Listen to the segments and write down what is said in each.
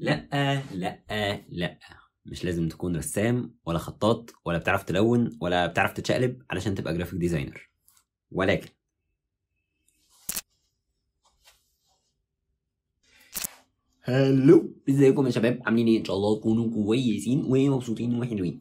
لا لا لا مش لازم تكون رسام ولا خطاط ولا بتعرف تلون ولا بتعرف تتشقلب علشان تبقى جرافيك ديزاينر ولكن هلو ازيكم يا شباب عاملين ايه ان شاء الله تكونوا كويسين ومبسوطين وحلوين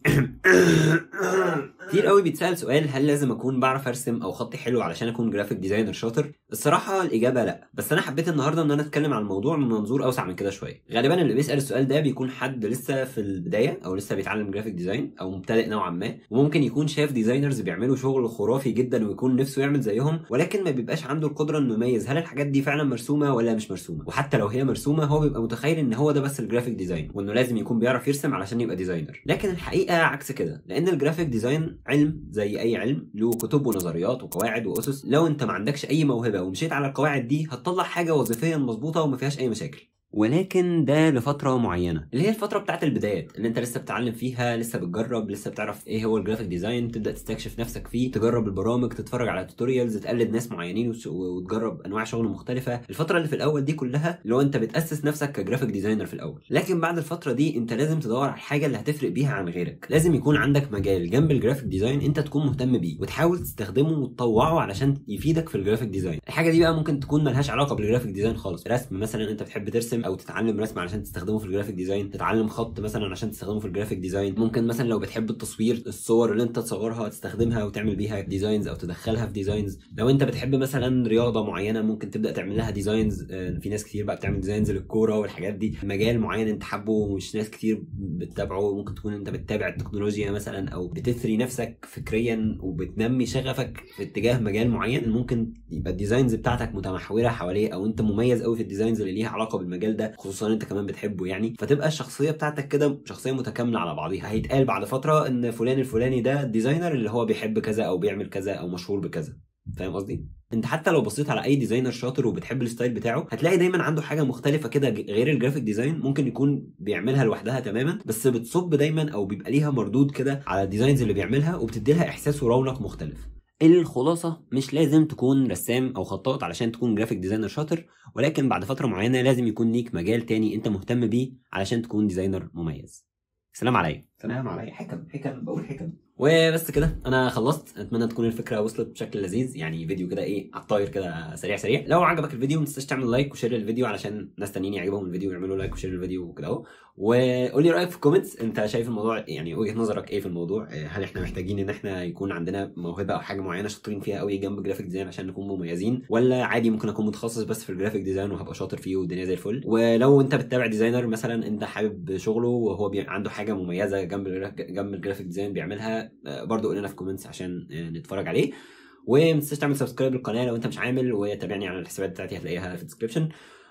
كتير قوي بيتسال سؤال هل لازم اكون بعرف ارسم او خطي حلو علشان اكون جرافيك ديزاينر شاطر الصراحه الاجابه لا بس انا حبيت النهارده ان انا اتكلم عن الموضوع من منظور اوسع من كده شويه غالبا اللي بيسال السؤال ده بيكون حد لسه في البدايه او لسه بيتعلم جرافيك ديزاين او مبتدئ نوعا ما وممكن يكون شاف ديزاينرز بيعملوا شغل خرافي جدا ويكون نفسه يعمل زيهم ولكن ما بيبقاش عنده القدره انه يميز هل الحاجات دي فعلا مرسومه ولا مش مرسومه وحتى لو هي مرسومه هو بيبقى متخيل ان هو ده بس الجرافيك ديزاين وانه لازم يكون بيعرف يرسم علشان يبقى ديزاينر لكن الحقيقه عكس كده لان الجرافيك ديزاين علم زي اي علم له كتب ونظريات وقواعد واسس لو انت ما عندكش اي موهبه ومشيت على القواعد دي هتطلع حاجه وظيفيا مظبوطه وما فيهاش اي مشاكل ولكن ده لفتره معينه اللي هي الفتره بتاعت البدايات اللي انت لسه بتتعلم فيها لسه بتجرب لسه بتعرف ايه هو الجرافيك ديزاين تبدا تستكشف نفسك فيه تجرب البرامج تتفرج على توتوريالز تقلد ناس معينين وتش- وتجرب انواع شغل مختلفه الفتره اللي في الاول دي كلها اللي هو انت بتاسس نفسك كجرافيك ديزاينر في الاول لكن بعد الفتره دي انت لازم تدور على الحاجه اللي هتفرق بيها عن غيرك لازم يكون عندك مجال جنب الجرافيك ديزاين انت تكون مهتم بيه وتحاول تستخدمه وتطوعه علشان يفيدك في الجرافيك ديزاين الحاجه دي بقى ممكن تكون ملهاش علاقه بالجرافيك ديزاين خالص رسم مثلا انت بتحب ترسم او تتعلم رسم علشان تستخدمه في الجرافيك ديزاين تتعلم خط مثلا عشان تستخدمه في الجرافيك ديزاين ممكن مثلا لو بتحب التصوير الصور اللي انت تصورها تستخدمها وتعمل بيها ديزاينز او تدخلها في ديزاينز لو انت بتحب مثلا رياضه معينه ممكن تبدا تعمل لها ديزاينز آه، في ناس كتير بقى بتعمل ديزاينز للكوره والحاجات دي مجال معين انت حابه ومش ناس كتير بتتابعه ممكن تكون انت بتتابع التكنولوجيا مثلا او بتثري نفسك فكريا وبتنمي شغفك في اتجاه مجال معين ممكن يبقى الديزاينز بتاعتك متمحوره حواليه او انت مميز قوي في الديزاينز اللي ليها علاقه بالمجال ده خصوصا انت كمان بتحبه يعني فتبقى الشخصيه بتاعتك كده شخصيه متكامله على بعضيها هيتقال بعد فتره ان فلان الفلاني ده الديزاينر اللي هو بيحب كذا او بيعمل كذا او مشهور بكذا فاهم قصدي انت حتى لو بصيت على اي ديزاينر شاطر وبتحب الستايل بتاعه هتلاقي دايما عنده حاجه مختلفه كده ج- غير الجرافيك ديزاين ممكن يكون بيعملها لوحدها تماما بس بتصب دايما او بيبقى ليها مردود كده على الديزاينز اللي بيعملها وبتدي لها احساس ورونق مختلف الخلاصه مش لازم تكون رسام او خطاط علشان تكون جرافيك ديزاينر شاطر ولكن بعد فتره معينه لازم يكون ليك مجال تاني انت مهتم بيه علشان تكون ديزاينر مميز سلام عليا سلام عليا حكم حكم بقول حكم وبس كده انا خلصت اتمنى تكون الفكره وصلت بشكل لذيذ يعني فيديو كده ايه على الطاير كده سريع سريع لو عجبك الفيديو ما تنساش تعمل لايك وشير الفيديو علشان ناس تانيين يعجبهم الفيديو ويعملوا لايك وشير الفيديو وكده اهو وقول لي رايك في الكومنتس انت شايف الموضوع يعني وجهه نظرك ايه في الموضوع إيه، هل احنا محتاجين ان احنا يكون عندنا موهبه او حاجه معينه شاطرين فيها قوي جنب جرافيك ديزاين عشان نكون مميزين ولا عادي ممكن اكون متخصص بس في الجرافيك ديزاين وهبقى شاطر فيه والدنيا زي الفل ولو انت بتتابع ديزاينر مثلا انت حابب شغله وهو بي... عنده حاجه مميزه جنب الجرا- جنب الجرافيك ديزاين بيعملها آه، برضو قول لنا في الكومنتس عشان آه، نتفرج عليه وما تنساش تعمل سبسكرايب للقناه لو انت مش عامل وتابعني على الحسابات بتاعتي هتلاقيها في الديسكربشن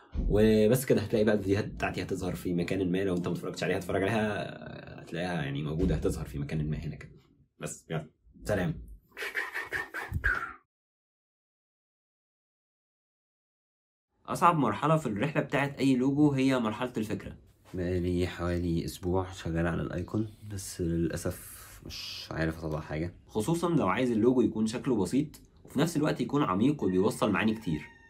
وبس كده هتلاقي بقى الفيديوهات بتاعتي هتظهر في مكان ما لو انت ما اتفرجتش عليها هتتفرج عليها آه، هتلاقيها يعني موجوده هتظهر في مكان ما هنا كده بس يلا سلام أصعب مرحلة في الرحلة بتاعت أي لوجو هي مرحلة الفكرة بقالي حوالي أسبوع شغال على الأيكون بس للأسف مش عارف أطلع حاجة خصوصا لو عايز اللوجو يكون شكله بسيط وفي نفس الوقت يكون عميق وبيوصل معاني كتير